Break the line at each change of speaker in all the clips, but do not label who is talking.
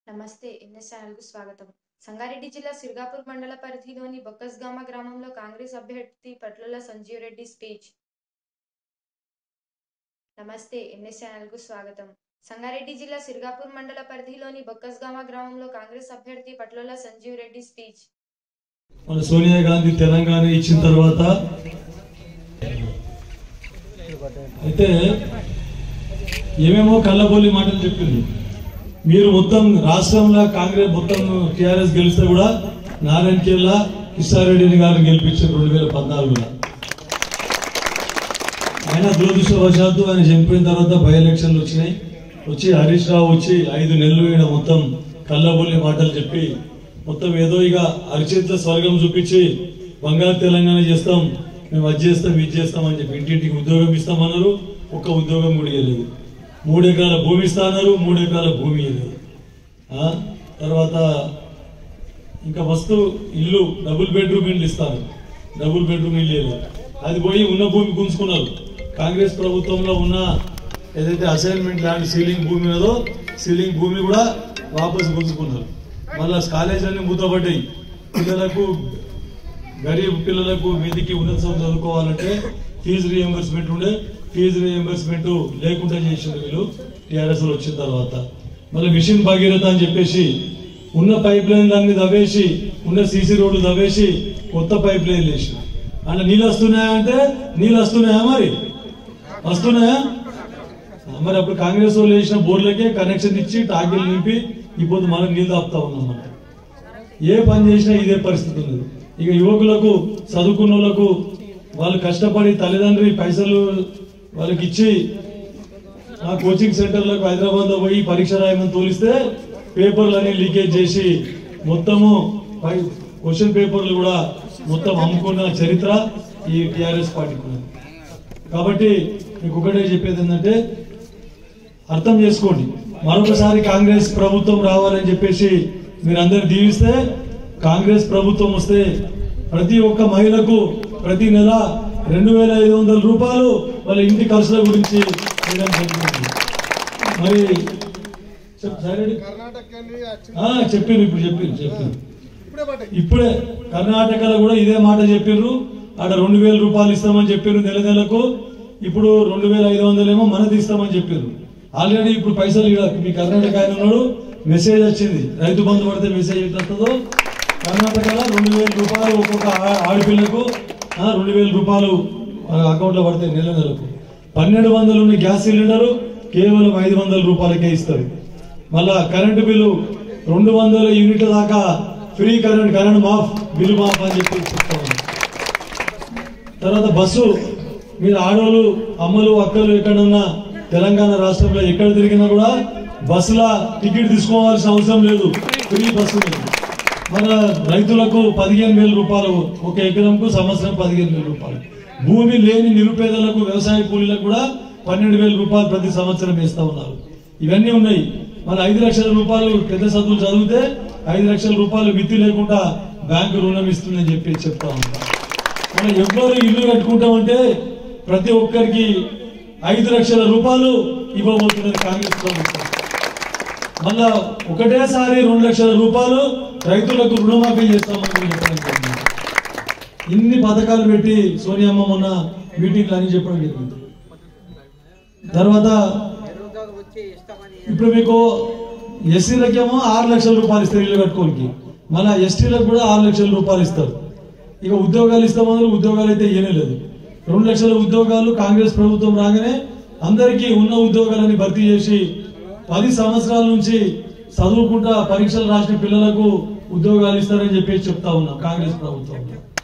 నమస్తే NS channel కు స్వాగతం సంగారెడ్డి జిల్లా సిర్గాపూర్ మండల పరిధిలోని బొక్కస్గామ గ్రామంలో కాంగ్రెస్ అభ్యర్థి పట్ల సంజీవ్ రెడ్డి స్పీచ్ నమస్తే ఎన్ఎస్ ఛానల్ కు స్వాగతం సంగారెడ్డి జిల్లా సిర్గాపూర్ మండల పరిధిలోని బొక్కస్గామ గ్రామంలో కాంగ్రెస్ అభ్యర్థి పట్ల సంజీవ్ రెడ్డి స్పీచ్
మన సోనియా గాంధీ తెలంగాణ ఇచ్చిన తర్వాత అయితే ఏమేమో కళ్ళబోలి మాటలు చెప్పింది మీరు మొత్తం రాష్ట్రంలో కాంగ్రెస్ మొత్తం టిఆర్ఎస్ గెలిస్తే కూడా నారాయణ కెల్లా కిషారెడ్డిని గారిని గెలిపించారు రెండు వేల పద్నాలుగులో ఆయన దురదృష్టవశాత్తు ఆయన చనిపోయిన తర్వాత బై ఎలక్షన్లు వచ్చినాయి వచ్చి హరీష్ రావు వచ్చి ఐదు నెలలు ఈయన మొత్తం కళ్ళబొల్లి మాటలు చెప్పి మొత్తం ఏదో ఇక అరిచేతుల స్వర్గం చూపించి బంగారు తెలంగాణ చేస్తాం మేము అది చేస్తాం ఇది చేస్తాం అని చెప్పి ఇంటింటికి ఉద్యోగం ఇస్తామన్నారు ఒక్క ఉద్యోగం కూడా ఇవ్వలేదు మూడు ఎకరాల భూమి ఇస్తాన్నారు మూడు ఎకరాల భూమి ఇవ్వలేదు ఆ? తర్వాత ఇంకా వస్తు ఇల్లు డబుల్ బెడ్రూమ్ ఇల్లు ఇస్తారు డబుల్ బెడ్రూమ్ ఇల్లు లేదు అది పోయి ఉన్న భూమి గుంజుకున్నారు కాంగ్రెస్ ప్రభుత్వంలో ఉన్న ఏదైతే అసైన్మెంట్ ల్యాండ్ సీలింగ్ భూమి ఉన్నదో సీలింగ్ భూమి కూడా వాపసు గుంజుకున్నారు మళ్ళా కాలేజీలన్నీ మూతపడ్డాయి పిల్లలకు గరీబ్ పిల్లలకు మీదికి ఉన్నత చదువు చదువుకోవాలంటే ఫీజు రియంబర్స్మెంట్ ఉండే ఫీజు రియంబర్స్మెంట్ లేకుండా చేసిండు వీళ్ళు టీఆర్ఎస్ వచ్చిన తర్వాత మళ్ళీ మిషన్ భగీరథ అని చెప్పేసి ఉన్న పైప్ లైన్లన్నీ దవ్వేసి ఉన్న సీసీ రోడ్లు దవ్వేసి కొత్త పైప్ లైన్లు వేసి అంటే నీళ్ళు వస్తున్నాయా అంటే నీళ్ళు వస్తున్నాయా మరి వస్తున్నాయా మరి అప్పుడు కాంగ్రెస్ వాళ్ళు వేసిన బోర్లకే కనెక్షన్ ఇచ్చి టాకీలు నింపి ఇప్పుడు మనం నీళ్ళు తాపుతా ఉన్నాం మనం ఏ పని చేసినా ఇదే పరిస్థితి ఉంది ఇక యువకులకు చదువుకున్న వాళ్ళకు వాళ్ళు కష్టపడి తల్లిదండ్రి పైసలు వాళ్ళకి ఇచ్చి ఆ కోచింగ్ సెంటర్లకు హైదరాబాద్ లో పోయి పరీక్ష రాయమని తోలిస్తే పేపర్లు అన్ని లీకేజ్ చేసి మొత్తము పై- క్వశ్చన్ పేపర్లు కూడా మొత్తం అమ్ముకున్న చరిత్ర ఈ టిఆర్ఎస్ పార్టీకి ఉన్నది కాబట్టి మీకు ఒకటే చెప్పేది ఏంటంటే అర్థం చేసుకోండి మరొకసారి కాంగ్రెస్ ప్రభుత్వం రావాలని చెప్పేసి మీరందరు దీవిస్తే కాంగ్రెస్ ప్రభుత్వం వస్తే ప్రతి ఒక్క మహిళకు ప్రతి నెల రెండు వేల ఐదు వందల రూపాయలు వాళ్ళ ఇంటి ఖర్చుల గురించి చేయడం జరుగుతుంది మరి చెప్ సాయిరెడ్డి.
కర్ణాటకని వచ్చిన
ఆ, చెప్పిండ్రు ఇప్పుడు చెప్పిండ్రు చెప్పిండ్రు
ఇప్పుడే పడ్డాయి
ఇప్పుడే కర్ణాటకలో కూడా ఇదే మాట చెప్పిర్రు ఆడ రెండు వేల రూపాయలు ఇస్తామని చెప్పారు నెల నెలకు ఇప్పుడు రెండు వేల ఐదు వందలేమో మనది ఇస్తామని చెప్పారు ఆల్రెడీ ఇప్పుడు పైసలు ఈడ మీ కర్ణాటక ఆయన ఉన్నాడు మెసేజ్ వచ్చింది రైతు బంధు పడితే మెసేజ్ ఎట్లా వస్తుందో కర్ణాటకలో రెండు వేల రూపాయలు ఒక్కొక్క ఆ- ఆడపిల్లకు ఆ, రెండు వేల రూపాయలు అకౌంట్ లో పడతాయి నెల నెలకు పన్నెండు వందలు ఉన్న గ్యాస్ సిలిండర్ కేవలం ఐదు వందల రూపాయలకే ఇస్తారు మళ్ళా కరెంటు బిల్లు రెండు వందల యూనిట్ల దాకా ఫ్రీ కరెంట్ కరెంట్ మాఫ్ బిల్లు మాఫ్ అని చెప్పి చెప్తా ఉన్నాం. తర్వాత బస్సు మీరు ఆడోళ్ళు అమ్మలు అక్కలు ఎక్కడున్నా తెలంగాణ రాష్ట్రంలో ఎక్కడ తిరిగినా కూడా బస్సుల టికెట్ తీసుకోవాల్సిన అవసరం లేదు ఫ్రీ బస్సు ఉంది. మన రైతులకు పదిహేను వేల రూపాయలు ఒక ఎకరంకు సంవత్సరం పదిహేను వేల రూపాయలు భూమి లేని నిరుపేదలకు వ్యవసాయ కూలీలకు కూడా పన్నెండు వేల రూపాయలు ప్రతి సంవత్సరం వేస్తా ఉన్నారు ఇవన్నీ ఉన్నాయి మన ఐదు లక్షల రూపాయలు పెద్ద చదువులు చదివితే ఐదు లక్షల రూపాయలు మిత్తి లేకుండా బ్యాంకు రుణం ఇస్తుందని చెప్పి చెప్తా ఉన్నారు మనం ఎవరు ఇల్లు కట్టుకుంటామంటే ప్రతి ఒక్కరికి ఐదు లక్షల రూపాయలు ఇవ్వబోతున్నది కాంగ్రెస్ ప్రభుత్వం మళ్ళా ఒకటేసారి రెండు లక్షల రూపాయలు రైతులకు రుణమాఫీ చేస్తామని కూడా చెప్పడం జరిగింది. ఇన్ని పథకాలు పెట్టి సోనియమ్మ మొన్న మీటింగ్లు అని చెప్పడం జరిగింది తర్వాత ఇప్పుడు మీకు ఎస్సీలకేమో ఆరు లక్షల రూపాయలు ఇస్తారు ఇల్లు కట్టుకోనికి మళ్ళీ ఎస్టీలకు కూడా ఆరు లక్షల రూపాయలు ఇస్తారు ఇక ఉద్యోగాలు ఇస్తామన్నారు ఉద్యోగాలు అయితే ఇయ్యనే లేదు రెండు లక్షల ఉద్యోగాలు కాంగ్రెస్ ప్రభుత్వం రాగానే అందరికీ ఉన్న ఉద్యోగాలని భర్తీ చేసి పది సంవత్సరాల నుంచి చదువుకుంటా పరీక్షలు రాసిన పిల్లలకు ఉద్యోగాలు ఇస్తారని చెప్పి చెప్తా ఉన్నాం కాంగ్రెస్ ప్రభుత్వం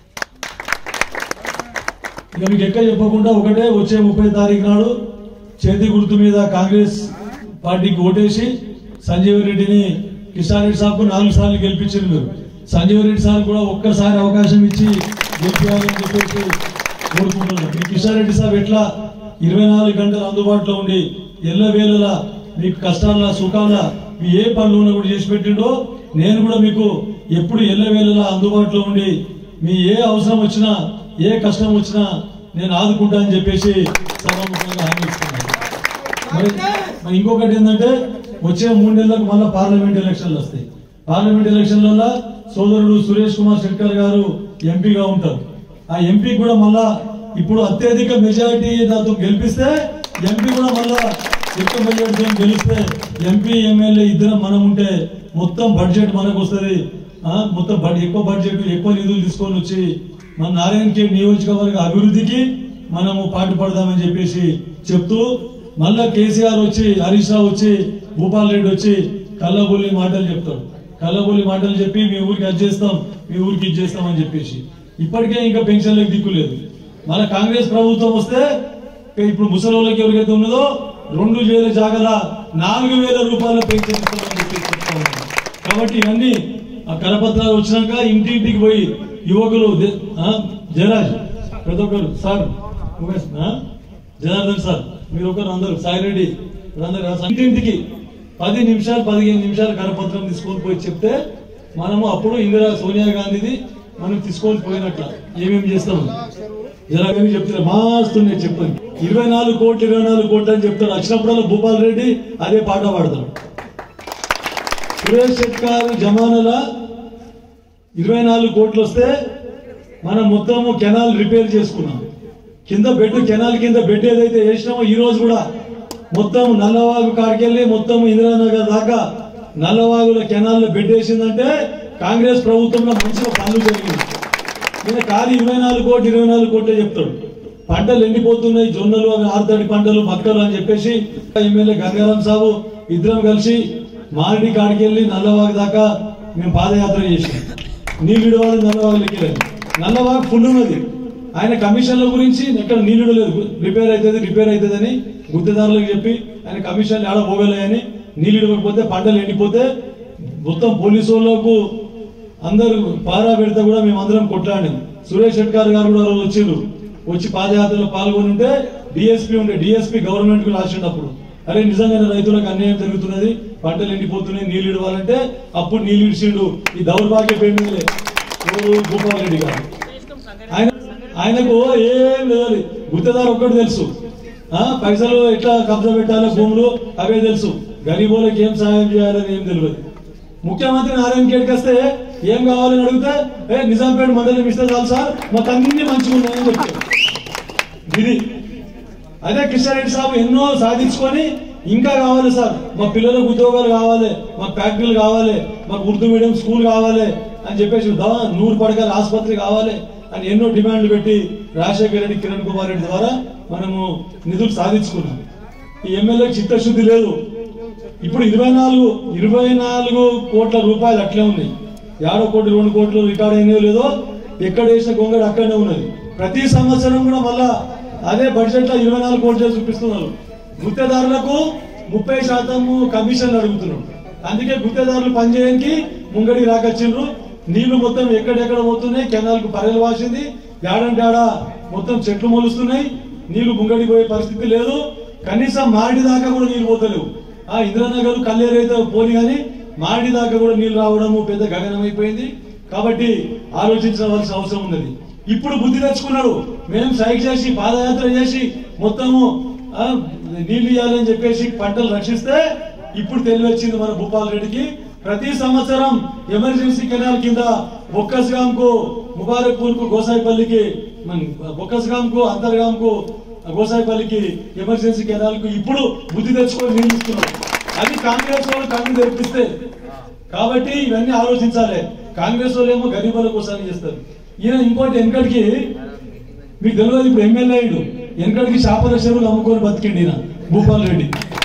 ఇక మీకు ఎక్కడ చెప్పకుండా ఒకటే వచ్చే ముప్పై తారీఖు నాడు చేతి గుర్తు మీద కాంగ్రెస్ పార్టీకి ఓటేసి సంజీవ్ రెడ్డిని కిషన్ రెడ్డి సార్కు నాలుగు సార్లు గెలిపించారు మీరు సంజీవ్ రెడ్డి సార్ కూడా ఒక్కసారి అవకాశం ఇచ్చి గెలిపించాలని చెప్పేసి కోరుకుంటున్నాను మీ కిషన్ రెడ్డి సార్ ఎట్లా ఇరవై నాలుగు గంటలు అందుబాటులో ఉండి ఎల్ల వేళలా మీకు కష్టాల సుఖాల మీ ఏ పనులు ఉన్నా కూడా చేసి పెట్టిండో నేను కూడా మీకు ఎప్పుడు ఎల్ల వేళలా అందుబాటులో ఉండి మీ ఏ అవసరం వచ్చినా ఏ కష్టం వచ్చినా నేను ఆదుకుంటా అని చెప్పేసి సభాముఖంగా హామీ ఇస్తున్నాను మరి మరి ఇంకొకటి ఏంటంటే వచ్చే మూడు నెలలకు మళ్ళీ పార్లమెంట్ ఎలక్షన్లు వస్తాయి పార్లమెంట్ ఎలక్షన్లలో సోదరుడు సురేష్ కుమార్ శెట్కర్ గారు ఎంపీగా ఉంటారు ఆ ఎంపీ కూడా మళ్ళా ఇప్పుడు అత్యధిక మెజారిటీ నాతో గెలిపిస్తే ఎంపీ కూడా మళ్ళా ఎక్కువ మెజారిటీతో గెలిస్తే ఎంపీ ఎమ్మెల్యే ఇద్దరం మనం ఉంటే మొత్తం బడ్జెట్ మనకు వస్తుంది ఆ, మొత్తం బడ్- ఎక్కువ బడ్జెట్ ఎక్కువ నిధులు తీసుకొని వచ్చి మన నారాయణ ఖేడ్ నియోజకవర్గ అభివృద్ధికి మనము పాటుపడదామని చెప్పేసి చెప్తూ మళ్ళా కేసీఆర్ వచ్చి హరీష్ రావు వచ్చి భూపాల్ రెడ్డి వచ్చి కల్లబొల్లి మాటలు చెప్తాడు కల్లబొల్లి మాటలు చెప్పి మీ ఊరికి అది చేస్తాం మీ ఊరికి ఇది చేస్తాం అని చెప్పేసి ఇప్పటికే ఇంకా పెన్షన్లకు దిక్కు లేదు మన కాంగ్రెస్ ప్రభుత్వం వస్తే ఇప్పుడు ముసలోళ్ళకి ఎవరికైతే ఉన్నదో రెండు వేల జాగల నాలుగు వేల రూపాయల పెన్షన్ ఇస్తామని చెప్పి చెప్తా ఉన్నాను. కాబట్టి ఇవన్నీ ఆ కరపత్రాలు వచ్చినాక ఇంటింటికి పోయి యువకులు దే- ఆ, జయరాజ్ ప్రతి ఒక్కరు సార్ ఉమేష్, ఆ? జనార్దన్ సార్ మీరు ఒకరు అందరు సాయి రెడ్డి వీళ్ళందరూ రాసి- ఇంటింటికి పది నిమిషాలు పదిహేను నిమిషాలు కరపత్రం తీసుకొని పోయి చెప్తే మనము అప్పుడు ఇందిరా సోనియా గాంధీది మనం తీసుకొని పోయినట్ల ఏమేమి చేస్తాము జనాగని చెప్తున్నారు మాస్తున్నాయి చెప్పండి ఇరవై నాలుగు కోట్లు ఇరవై నాలుగు కోట్లు అని చెప్తారు వచ్చినప్పుడల్లా భూపాల్ రెడ్డి అదే పాట పాడతాడు సురేష్ శెట్కార్ జమానాల ఇరవై నాలుగు కోట్లు వస్తే మనం మొత్తము కెనాల్ రిపేర్ చేసుకున్నాం కింద బెడ్ కెనాల్ కింద బెడ్ ఏదైతే వేసినామో ఈ రోజు కూడా మొత్తం నల్లవాగు కాడికెళ్ళి మొత్తం ఇందిరానగర్ దాకా నల్లవాగుల కెనాల్ బెడ్ వేసిందంటే కాంగ్రెస్ ప్రభుత్వంలో మంచిగా పనులు జరిగింది ఈయన ఖాళీ ఇరవై నాలుగు కోట్లు ఇరవై నాలుగు కోట్లే చెప్తాడు పంటలు ఎండిపోతున్నాయి జొన్నలు అవి ఆరుతడి పంటలు మక్కలు అని చెప్పేసి ఎమ్మెల్యే గంగారాం సాబు ఇద్దరం కలిసి మారడి కాడికెళ్ళి నల్లవాగు దాకా మేము పాదయాత్ర చేసాం నీళ్ళు ఇడవాలి నల్లవాగులకి వెళ్ళాలి నల్లవాగు ఫుల్ ఉన్నది ఆయన కమిషన్ల గురించి ఎక్కడ నీళ్ళు లేదు రిపేర్ అవుతుంది రిపేర్ అవుతుంది అని గుత్తేదారులకు చెప్పి ఆయన కమిషన్లు ఆడ పోగలేయని నీళ్ళు ఇవ్వకపోతే పంటలు ఎండిపోతే మొత్తం పోలీసు వాళ్ళకు అందరూ పారా పెడితే కూడా మేము అందరం కొట్లాడాం సురేష్ షెట్కార్ గారు కూడా ఆ రోజు వచ్చిండ్రు వచ్చి పాదయాత్రలో పాల్గొని ఉంటే డిఎస్పీ ఉండే డిఎస్పీ గవర్నమెంట్ కు రాసిండప్పుడు అరే నిజంగానే రైతులకు అన్యాయం జరుగుతున్నది పంటలు ఎండిపోతున్నాయి నీళ్ళు ఇవ్వాలంటే అప్పుడు నీళ్ళు ఇడిచిండు ఈ దౌర్భాగ్య పేమెంట్లే ఎవరు భూపాల్ రెడ్డి గారు ఆయన ఆయనకు ఏం లేదు గుత్తదారు ఒక్కటి తెలుసు ఆ పైసలు ఎట్లా కబ్జా పెట్టాలో భూములు అవే తెలుసు గరీబులకు ఏం సహాయం చేయాలని ఏం తెలియదు ముఖ్యమంత్రి నారాయణ ఖేడ్కి వస్తే ఏం కావాలని అడిగితే ఏ నిజాంపేట మండలం ఇస్తే చాలు సార్ మాకు అన్ని మంచిగా ఉన్నాయని చెప్తారు ఇది అదే కిషన్ సాబు ఎన్నో సాధించుకొని ఇంకా కావాలి సార్ మా పిల్లలకు ఉద్యోగాలు కావాలి మాకు ఫ్యాక్టరీలు కావాలి మాకు ఉర్దూ మీడియం స్కూల్ కావాలి అని చెప్పేసి దా నూరు పడకల ఆసుపత్రి కావాలి అని ఎన్నో డిమాండ్లు పెట్టి రాజశేఖర రెడ్డి కిరణ్ కుమార్ రెడ్డి ద్వారా మనము నిధులు సాధించుకున్నాం ఈ ఎమ్మెల్యే చిత్తశుద్ధి లేదు ఇప్పుడు ఇరవై నాలుగు ఇరవై నాలుగు కోట్ల రూపాయలు అట్లే ఉన్నాయి యాడో కోటి రెండు కోట్లు రికార్డ్ అయినాయో లేదో ఎక్కడ వేసిన గొంగడు అక్కడనే ఉన్నది ప్రతి సంవత్సరం కూడా మళ్ళా అదే బడ్జెట్ లో ఇరవై నాలుగు కోట్లు చూపిస్తున్నారు గుత్తేదారులకు ముప్పై శాతము కమిషన్ అడుగుతున్నారు అందుకే గుత్తేదారులు పనిచేయడానికి ముంగడి రాకొచ్చిండ్రు నీళ్లు మొత్తం ఎక్కడెక్కడ పోతున్నాయి కెనాల్ కు పర్రెలు వాసింది ఏడంటే ఆడ మొత్తం చెట్లు మొలుస్తున్నాయి నీళ్లు ముంగడి పోయే పరిస్థితి లేదు కనీసం మాడి దాకా కూడా నీళ్లు పోతలేవు ఆ ఇంద్రనగర్ కల్లేరు అయితే పోని కానీ మాడి దాకా కూడా నీళ్లు రావడము పెద్ద గగనం అయిపోయింది కాబట్టి ఆలోచించవలసిన అవసరం ఉన్నది ఇప్పుడు బుద్ధి తెచ్చుకున్నాడు మేము సైక్ చేసి పాదయాత్ర చేసి మొత్తము ఆ, నీళ్లు ఇవ్వాలని చెప్పేసి పంటలు రక్షిస్తే ఇప్పుడు తెలివి వచ్చింది మన భూపాల్ రెడ్డికి ప్రతి సంవత్సరం ఎమర్జెన్సీ కెనాల్ కింద బొక్కస్గాం కు ముబారక్పూర్ కు గోసాయిపల్లికి మన బొక్కస్గాం కు అంతర్గాం కు గోసాయిపల్లికి ఎమర్జెన్సీ కెనాల్ కు ఇప్పుడు బుద్ధి తెచ్చుకొని నీళ్ళు ఇస్తున్నారు అది కాంగ్రెస్ వాళ్ళు కన్ను తెరిపిస్తే కాబట్టి ఇవన్నీ ఆలోచించాలి కాంగ్రెస్ వాళ్ళు ఏమో గరీబుల కోసం చేస్తారు ఈయన ఇంకోటి వెనకడికి మీకు తెలియదు ఇప్పుడు ఎమ్మెల్యే అయ్యాడు వెనకడికి చేపల చెరువులు అమ్ముకొని బతికిండి ఈయన భూపాల్ రెడ్డి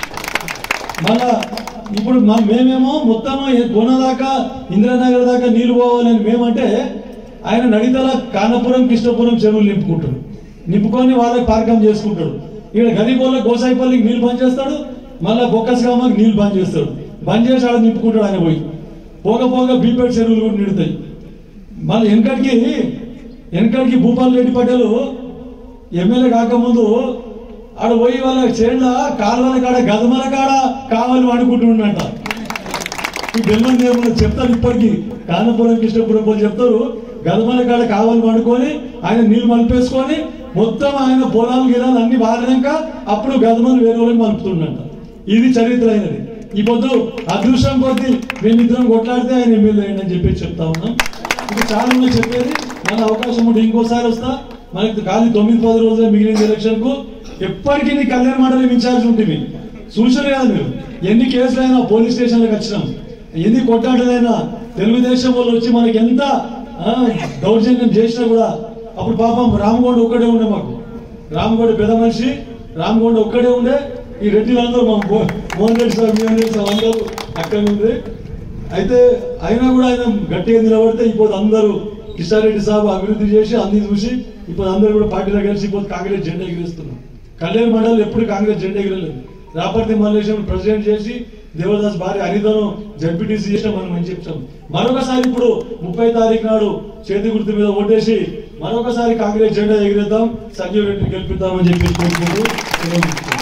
మళ్ళా ఇప్పుడు మా మేమేమో మొత్తం కొన దాకా ఇందిరానగర్ దాకా నీళ్లు పోవాలని మేమంటే ఆయన నడితల కానపురం కృష్ణపురం చెరువులు నింపుకుంటాడు నింపుకొని వాళ్ళకి పార్కం చేసుకుంటాడు ఇక్కడ గరీబోళ్ళ గోసాయిపల్లికి నీళ్లు బంద్ చేస్తాడు మళ్ళా బొక్కస్గామకి నీళ్లు బంద్ చేస్తాడు బంద్ చేసి ఆడ నింపుకుంటాడు ఆయన పోయి పోగ పోగ బీపేట్ చెరువులు కూడా నిడుతాయి మళ్ళీ వెనకడికి వెనకడికి భూపాల్ రెడ్డి పటేలు ఎమ్మెల్యే కాకముందు ఆడ పోయి వాళ్ళ చేళ్ళ కాలువల కాడ గదమల కాడ కావాలి అనుకుంటుండంట ఈ బెల్లం దేవుడు చెప్తారు ఇప్పటికి కానపురం కృష్ణపురం పోయి చెప్తారు గదమల కాడ కావాలి వండుకొని ఆయన నీళ్లు మలిపేసుకొని మొత్తం ఆయన పొలాలు గిలాలు అన్ని వారినాక అప్పుడు గదమలు వేరే వాళ్ళకి మలుపుతుండంట ఇది చరిత్ర అయినది ఈ పొద్దు అదృష్టం కొద్దీ మేమిద్దరం కొట్లాడితే ఆయన ఎమ్మెల్యే అయ్యండి అని చెప్పి చెప్తా ఉన్నాం ఇంకా చాలా మంది చెప్పేది మన అవకాశం ఉంటే ఇంకోసారి వస్తా మనకి ఖాళీ తొమ్మిది పది రోజులే మిగిలిన ఎలక్షన్ కు ఎప్పటికీ నీ కళ్యాణ మండలి ఇన్ఛార్జ్ ఉంటుంది చూసారు కదా మీరు ఎన్ని కేసులైనా పోలీస్ స్టేషన్లకు వచ్చినాం ఎన్ని కొట్టాటలైనా తెలుగుదేశం వాళ్ళు వచ్చి మనకి ఎంత ఆ, దౌర్జన్యం చేసినా కూడా అప్పుడు పాపం రామగౌడ్ ఒక్కడే ఉండే మాకు రామగౌడ్ పెద్ద మనిషి రామగౌడ్ ఒక్కడే ఉండే ఈ రెడ్డిలందరూ మా మో- మోహన్ రెడ్డి సార్ మోహన్ రెడ్డి సార్ అందరూ అక్కడ ఉంది అయితే అయినా కూడా ఆయన గట్టిగా నిలబడితే ఇప్పుడు అందరూ కిషారెడ్డి సాబు అభివృద్ధి చేసి అన్ని చూసి ఇప్పుడు అందరూ కూడా పార్టీలో కలిసి ఇప్పుడు కాంగ్రెస్ జెండా ఎగిరేస్తున్నారు కళ్యాణ్ మండలి ఎప్పుడు కాంగ్రెస్ జెండా ఎగిరలేదు రాపర్తి మల్లేశం ప్రెసిడెంట్ చేసి దేవదాస్ భార్య హరిధను జడ్పీటీసీ చేసిన మనం అని చెప్తాం మరొకసారి ఇప్పుడు ముప్పై తారీఖు నాడు చేతి గుర్తు మీద ఓటేసి మరొకసారి కాంగ్రెస్ జెండా ఎగిరేద్దాం సంజీవ్ రెడ్డిని గెలిపిద్దామని చెప్పి కోరుకుంటూ